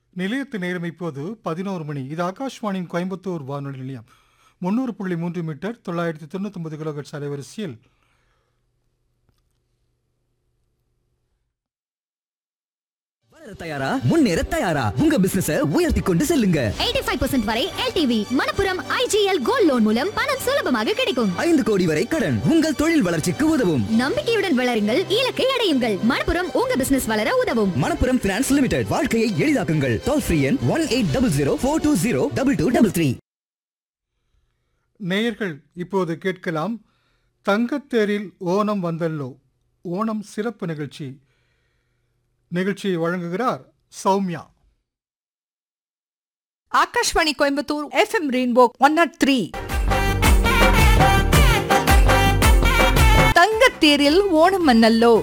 நிலையத்து நேரம் இப்போது பதினோரு மணி இது ஆகாஷ்வாணியின் கோயம்புத்தூர் வானொலி நிலையம் முன்னூறு புள்ளி மூன்று மீட்டர் தொள்ளாயிரத்தி தொண்ணூத்தொன்பது கிலோஹெர்ட்ஸ் அலைவரிசையில் வளர தயாரா முன்னேற தயாரா உங்க பிசினஸ உயர்த்தி கொண்டு செல்லுங்க 85% வரை LTV Manappuram IGL gold loan மூலம் பணம் சுலபமாக கிடைக்கும் ஐந்து கோடி வரை கடன் உங்கள் தொழில் வளர்ச்சிக்கு உதவும் நம்பிக்கையுடன் வளருங்கள் இலக்கை அடையுங்கள் மணப்புரம் உங்க பிசினஸ் வளர உதவும் மணப்புரம் பினான்ஸ் லிமிடெட் வாழ்க்கையை எளிதாக்குங்கள் டோல் ஃப்ரீ எண் one eight double zero four two zero double two double three நேயர்கள் இப்போது கேட்கலாம் தங்கத்தேரில் ஓணம் வந்தல்லோ ஓணம் சிறப்பு நிகழ்ச்சி நிகழ்ச்சியை வழங்குகிறார் Soumya Akashvani Coimbatore FM rainbow one naught three தங்கத்தேரில் ஓணம் மன்னல்லோ